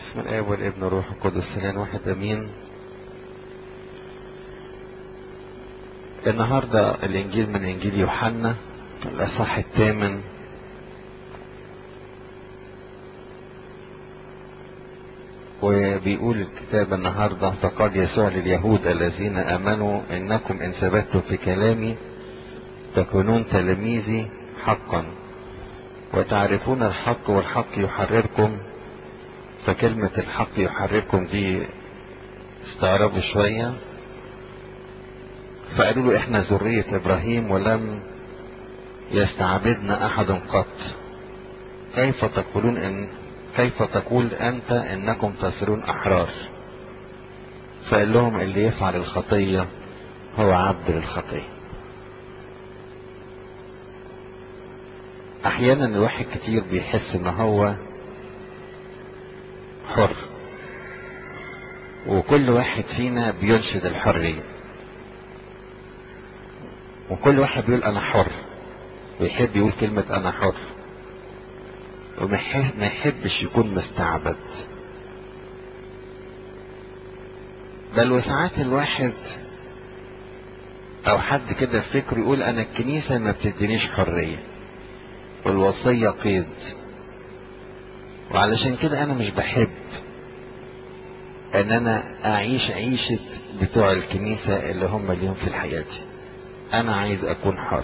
باسم الآب والابن والروح القدس الآن واحد أمين النهاردة الإنجيل من إنجيل يوحنا الأصح الثامن وبيقول الكتاب النهاردة فقال يسوع لليهود الذين آمنوا إنكم إن ثبتوا في كلامي تكونون تلاميذي حقا وتعرفون الحق والحق يحرركم فكلمة الحق يحرركم دي استغربوا شوية فقالوا له احنا ذرية ابراهيم ولم يستعبدنا احد قط كيف تقولون ان كيف تقول انت انكم تصيرون احرار فقال لهم اللي يفعل الخطية هو عبد للخطية احيانا الواحد كتير بيحس ان هو حر وكل واحد فينا بينشد الحرية وكل واحد بيقول انا حر ويحب يقول كلمة انا حر وما يحبش يكون مستعبد بل وساعات الواحد او حد كده في فكره يقول انا الكنيسة ما بتدينيش حرية والوصية قيد وعلشان كده انا مش بحب ان انا اعيش عيشة بتوع الكنيسة اللي هم اليوم في الحياة دي انا عايز اكون حر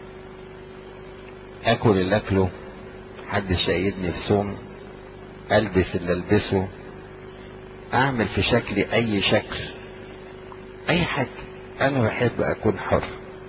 اكل اللي اكله محدش يقيدني في صوم البس اللي البسه اعمل في شكلي اي شكل اي حاجة انا بحب اكون حر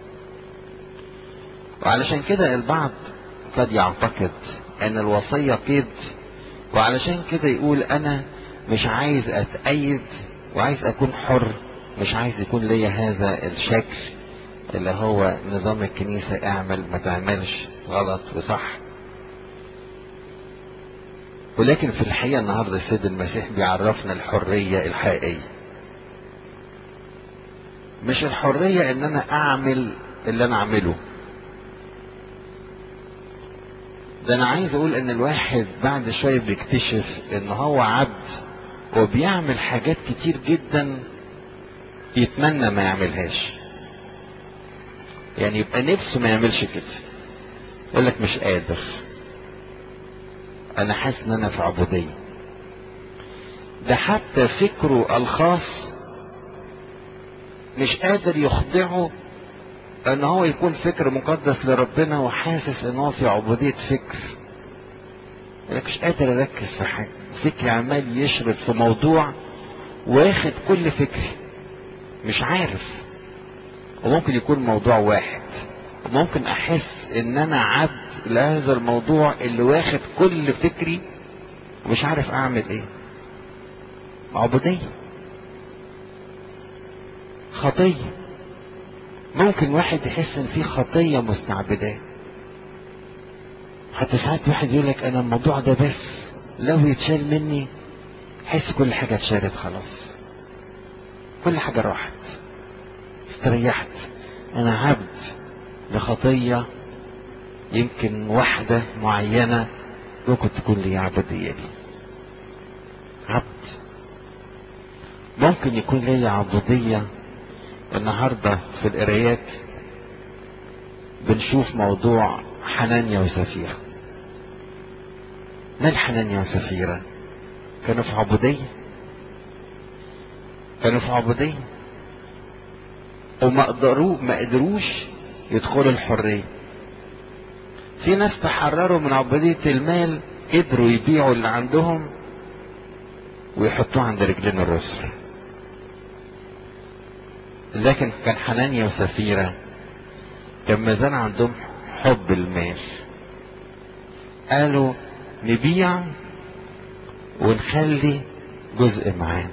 وعلشان كده البعض قد يعتقد ان الوصية قيد وعلشان كده يقول انا مش عايز اتأيد وعايز اكون حر مش عايز يكون ليا هذا الشكل اللي هو نظام الكنيسة اعمل ما تعملش غلط وصح ولكن في الحقيقة النهاردة السيد المسيح بيعرفنا الحرية الحقيقية مش الحرية ان انا اعمل اللي انا اعمله ده انا عايز اقول ان الواحد بعد شوية بيكتشف ان هو عبد وبيعمل حاجات كتير جدا يتمنى ما يعملهاش يعني يبقى نفسه ما يعملش كده يقول لك مش قادر انا حاسس ان انا في عبودية ده حتى فكره الخاص مش قادر يخضعه ان هو يكون فكر مقدس لربنا وحاسس ان هو في عبودية فكر لك مش قادر اركز في حاجة فكري عمال يشرد في موضوع واخد كل فكري مش عارف وممكن يكون موضوع واحد وممكن احس ان انا عبد لهذا الموضوع اللي واخد كل فكري ومش عارف اعمل ايه عبودية خطيه ممكن واحد يحس ان في خطية مستعبداه حتى ساعات واحد يقول لك انا الموضوع ده بس لو يتشال مني حس كل حاجة اتشالت خلاص كل حاجة راحت استريحت انا عبد لخطية يمكن واحدة معينة ممكن تكون لي عبودية دي عبد ممكن يكون لي عبودية النهاردة في القرايات بنشوف موضوع حنانيا وسفيرة مال حنانيا وسفيرة كانوا في عبودية كانوا في عبودية وما قدروا ما قدروش يدخلوا الحرية في ناس تحرروا من عبودية المال قدروا يبيعوا اللي عندهم ويحطوه عند رجلين الرسل لكن كان حنانيا وسفيرة كان مازال عندهم حب المال قالوا نبيع ونخلي جزء معانا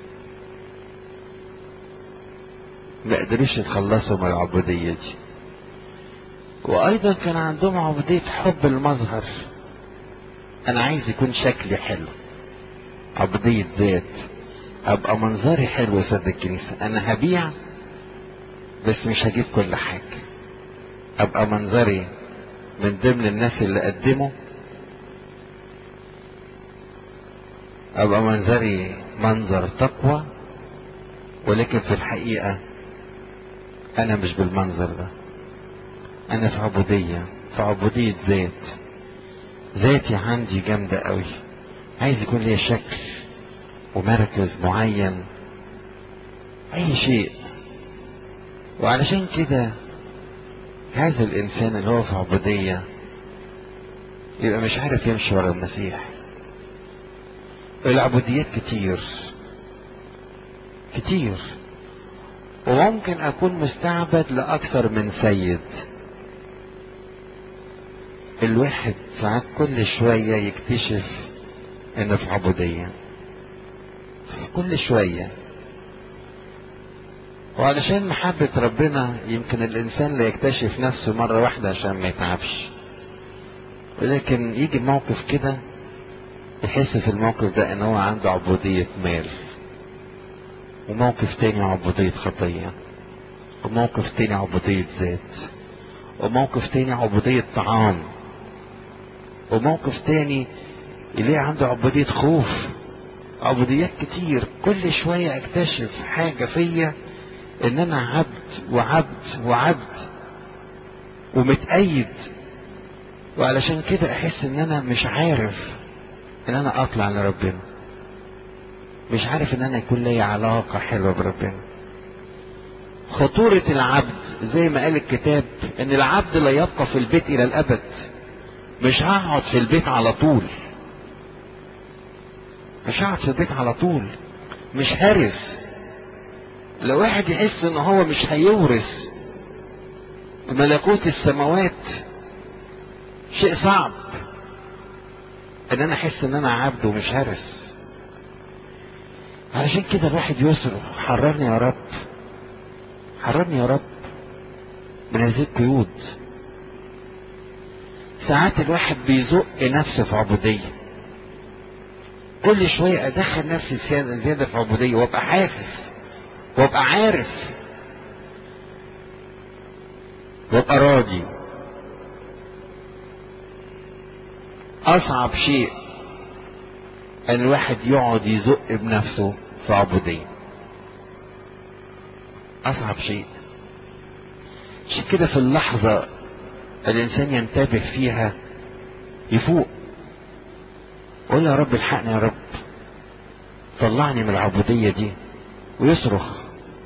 ما قدروش يتخلصوا من العبودية دي وايضا كان عندهم عبودية حب المظهر انا عايز يكون شكلي حلو عبودية ذات ابقى منظري حلو قصاد الكنيسة انا هبيع بس مش هجيب كل حاجة ابقى منظري من ضمن الناس اللي قدموا ابقى منظري منظر تقوى ولكن في الحقيقة انا مش بالمنظر ده انا في عبودية في عبودية ذات ذاتي عندي جامدة قوي عايز يكون لي شكل ومركز معين اي شيء وعلشان كده هذا الانسان اللي هو في عبودية يبقى مش عارف يمشي ورا المسيح العبوديات كتير كتير وممكن اكون مستعبد لاكثر من سيد الواحد ساعات كل شوية يكتشف انه في عبودية كل شوية وعلشان محبة ربنا يمكن الانسان لا يكتشف نفسه مرة واحدة عشان ما يتعبش ولكن يجي موقف كده يحس في الموقف ده ان هو عنده عبودية مال وموقف تاني عبودية خطية وموقف تاني عبودية ذات وموقف تاني عبودية طعام وموقف تاني يلاقي عنده عبودية خوف عبوديات كتير كل شوية اكتشف حاجة فيا ان انا عبد وعبد وعبد ومتأيد وعلشان كده احس ان انا مش عارف ان انا اطلع لربنا مش عارف ان انا يكون لي علاقة حلوة بربنا خطورة العبد زي ما قال الكتاب ان العبد لا يبقى في البيت الى الابد مش هقعد في البيت على طول مش هقعد في البيت على طول مش هرس لو واحد يحس ان هو مش هيورث ملكوت السماوات شيء صعب ان انا احس ان انا عبد ومش هرس علشان كده الواحد يصرخ حررني يا رب حررني يا رب من هذه القيود ساعات الواحد بيزق نفسه في عبودية كل شوية ادخل نفسي زيادة في عبودية وابقى حاسس وابقى عارف وابقى راضي اصعب شيء ان الواحد يقعد يزق بنفسه في عبودية اصعب شيء عشان كده في اللحظة الانسان ينتبه فيها يفوق قول يا رب الحقني يا رب طلعني من العبودية دي ويصرخ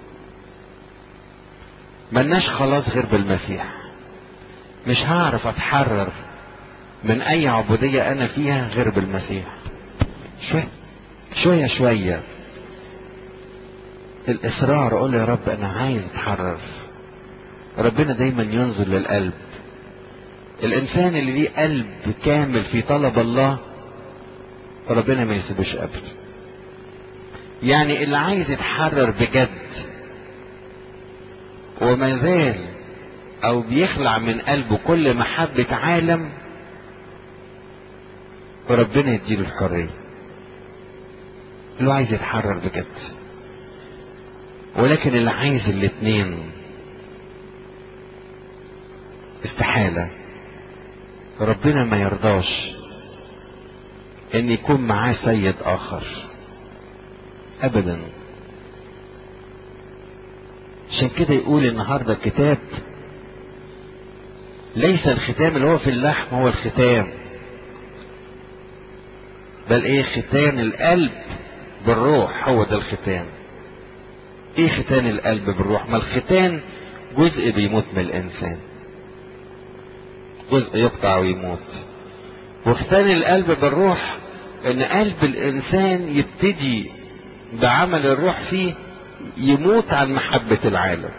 ملناش خلاص غير بالمسيح مش هعرف اتحرر من اي عبودية انا فيها غير بالمسيح شوية شوية شوية الاصرار اقول يا رب انا عايز اتحرر ربنا دايما ينظر للقلب الانسان اللي ليه قلب كامل في طلب الله ربنا ما يسيبوش ابدا يعني اللي عايز يتحرر بجد وما زال او بيخلع من قلبه كل محبة عالم وربنا يديله الحرية اللي عايز يتحرر بجد ولكن اللي عايز الاتنين استحالة ربنا ما يرضاش ان يكون معاه سيد اخر ابدا عشان كده يقول النهارده الكتاب ليس الختام اللي هو في اللحم هو الختام بل ايه ختان القلب بالروح هو ده الختان ايه ختان القلب بالروح ما الختان جزء بيموت من الانسان جزء يقطع ويموت وختان القلب بالروح ان قلب الانسان يبتدي بعمل الروح فيه يموت عن محبة العالم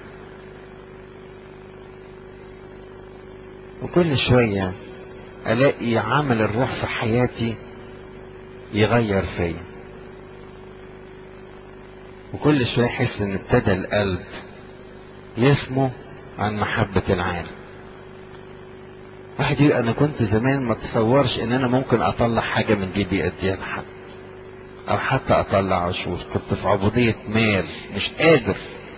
وكل شوية الاقي عمل الروح في حياتي يغير فيا وكل شوية احس ان ابتدى القلب يسمو عن محبة العالم واحد يقول انا كنت زمان ما تصورش ان انا ممكن اطلع حاجة من جيبي اديها لحد او حتى اطلع عشور كنت في عبودية مال مش قادر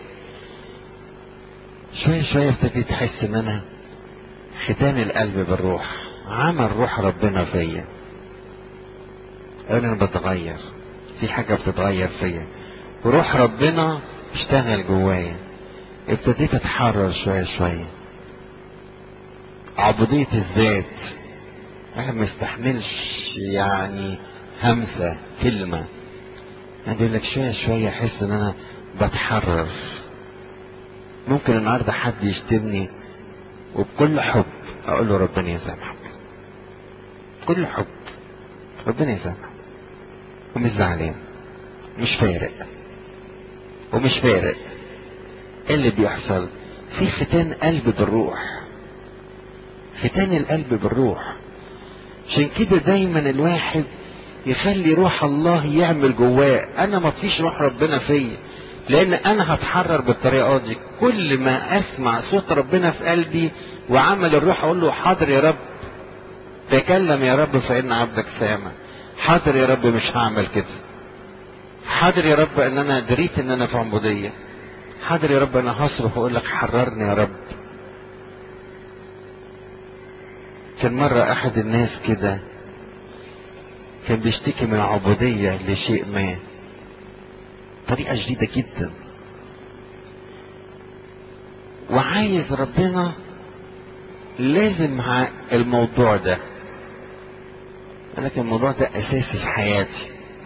شوية شوية ابتديت احس ان انا ختان القلب بالروح عمل روح ربنا فيا انا بتغير في حاجة بتتغير فيا وروح ربنا اشتغل جوايا ابتديت اتحرر شوية شوية عبودية الذات انا ما استحملش يعني همسة كلمة عندي يقول لك شوية شوية احس ان انا بتحرر ممكن النهاردة حد يشتمني وبكل حب اقول له ربنا يسامحك بكل حب ربنا يسامحك ومش زعلان مش فارق ومش فارق ايه اللي بيحصل في ختان قلب بالروح ختان القلب بالروح عشان كده دايما الواحد يخلي روح الله يعمل جواه انا ما فيش روح ربنا فيا لان انا هتحرر بالطريقه دي كل ما اسمع صوت ربنا في قلبي وعمل الروح اقول له حاضر يا رب تكلم يا رب فان عبدك سامع حاضر يا رب مش هعمل كده حاضر يا رب ان انا دريت ان انا في عبوديه حاضر يا رب انا هصرخ واقول لك حررني يا رب كان مرة أحد الناس كده كان بيشتكي من عبودية لشيء ما طريقة شديدة جدا وعايز ربنا لازم مع الموضوع ده لكن الموضوع ده أساسي في حياتي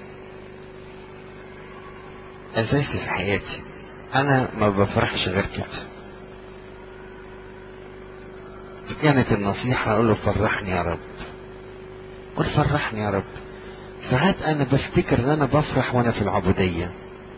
أساسي في حياتي أنا ما بفرحش غير كده كانت النصيحة أقول له فرحني يا رب قل فرحني يا رب ساعات أنا بفتكر إن أنا بفرح وأنا في العبودية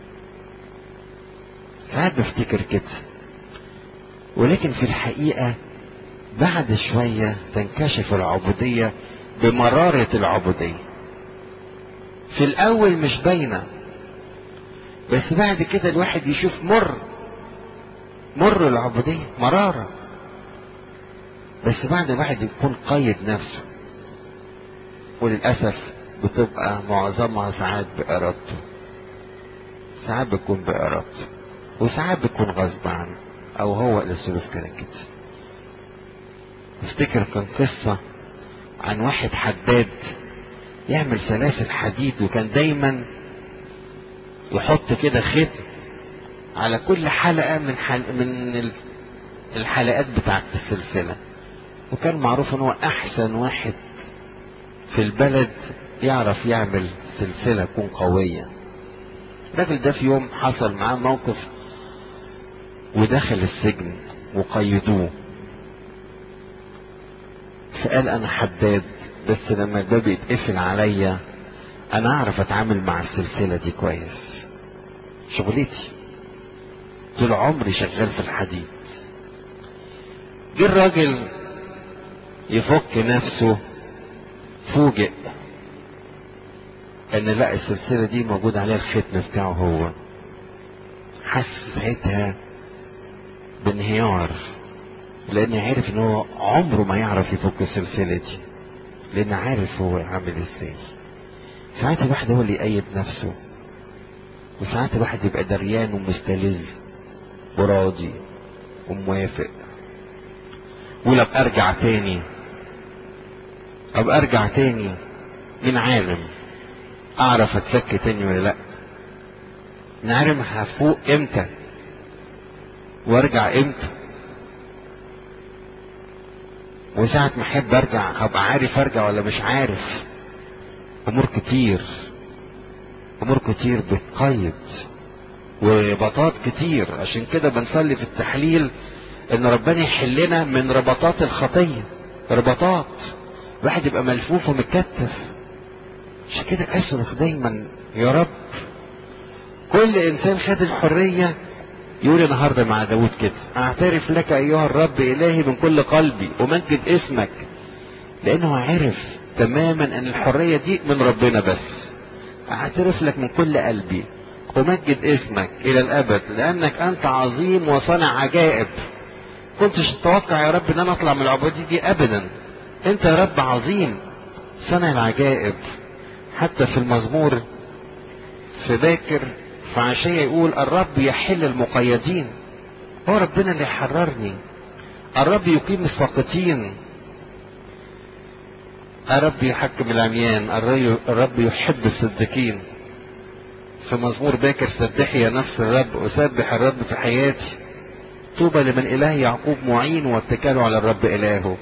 ساعات بفتكر كده ولكن في الحقيقة بعد شوية تنكشف العبودية بمرارة العبودية في الأول مش باينة بس بعد كده الواحد يشوف مر مر العبودية مرارة بس بعد واحد يكون قيد نفسه وللأسف بتبقى معظمها ساعات بإرادته ساعات بتكون بإرادته وساعات بتكون غصب عنه أو هو اللي الظروف كانت كده افتكر كان قصة عن واحد حداد يعمل سلاسل حديد وكان دايما يحط كده ختم على كل حلقة من حل من الحلقات بتاعت السلسلة وكان معروف ان هو احسن واحد في البلد يعرف يعمل سلسلة تكون قوية الراجل ده في يوم حصل معاه موقف ودخل السجن وقيدوه فقال انا حداد بس لما الباب يتقفل عليا انا اعرف اتعامل مع السلسلة دي كويس شغلتي طول عمري شغال في الحديد جه الراجل يفك نفسه فوجئ ان لا السلسلة دي موجود عليها الختم بتاعه هو حس ساعتها بانهيار لان عارف ان هو عمره ما يعرف يفك السلسلة دي لان عارف هو عامل ازاي ساعات الواحد هو اللي يقيد نفسه وساعات الواحد يبقى دريان ومستلذ وراضي وموافق ولا ارجع تاني ابقى ارجع تاني من عالم اعرف اتفك تاني ولا لا من عالم هفوق امتى وارجع امتى وساعة ما احب ارجع هبقى عارف ارجع ولا مش عارف امور كتير امور كتير بتقيد ورباطات كتير عشان كده بنصلي في التحليل ان ربنا يحلنا من رباطات الخطية رباطات الواحد يبقى ملفوف ومتكتف عشان كده اصرخ دايما يا رب كل انسان خد الحرية يقول النهارده مع داود كده اعترف لك ايها الرب الهي من كل قلبي ومجد اسمك لانه عرف تماما ان الحرية دي من ربنا بس اعترف لك من كل قلبي ومجد اسمك الى الابد لانك انت عظيم وصنع عجائب كنتش تتوقع يا رب ان انا اطلع من العبودية دي ابدا انت يا رب عظيم صنع العجائب حتى في المزمور في باكر في عشية يقول الرب يحل المقيدين هو ربنا اللي يحررني الرب يقيم الساقطين الرب يحكم العميان الرب يحب الصديقين في مزمور باكر سبحي يا نفس الرب أسبح الرب في حياتي طوبى لمن إله يعقوب معين واتكاله على الرب إلهه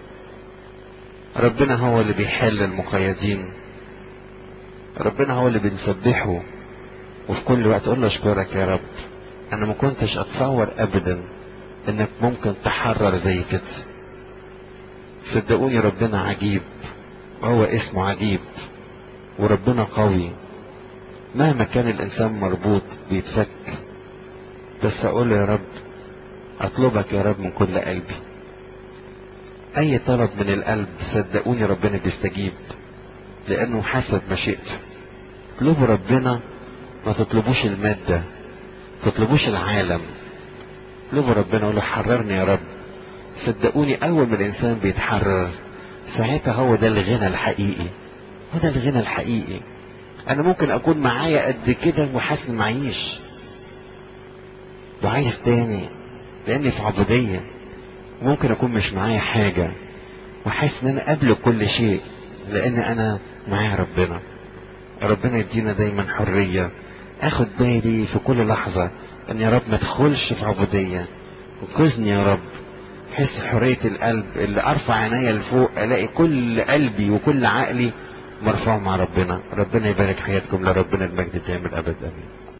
ربنا هو اللي بيحل المقيدين ربنا هو اللي بنسبحه وفي كل وقت اقول له اشكرك يا رب انا ما كنتش اتصور ابدا انك ممكن تحرر زي كده صدقوني ربنا عجيب وهو اسمه عجيب وربنا قوي مهما كان الانسان مربوط بيتفك بس اقول يا رب اطلبك يا رب من كل قلبي اي طلب من القلب صدقوني ربنا بيستجيب لانه حسب مشيئته اطلبوا ربنا ما تطلبوش المادة تطلبوش العالم اطلبوا ربنا وقولوا حررني يا رب صدقوني اول ما الانسان بيتحرر ساعتها هو ده الغنى الحقيقي هو ده الغنى الحقيقي انا ممكن اكون معايا قد كده وحاسس معيش وعايز تاني لاني في عبودية ممكن اكون مش معايا حاجة وحاسس ان انا قبل كل شيء لان انا معايا ربنا ربنا يدينا دايما حرية اخد بالي في كل لحظة ان يا رب ما ادخلش في عبودية انقذني يا رب حس حرية القلب اللي ارفع عينيا لفوق الاقي كل قلبي وكل عقلي مرفوع مع ربنا ربنا يبارك حياتكم لربنا المجد دائما الابد امين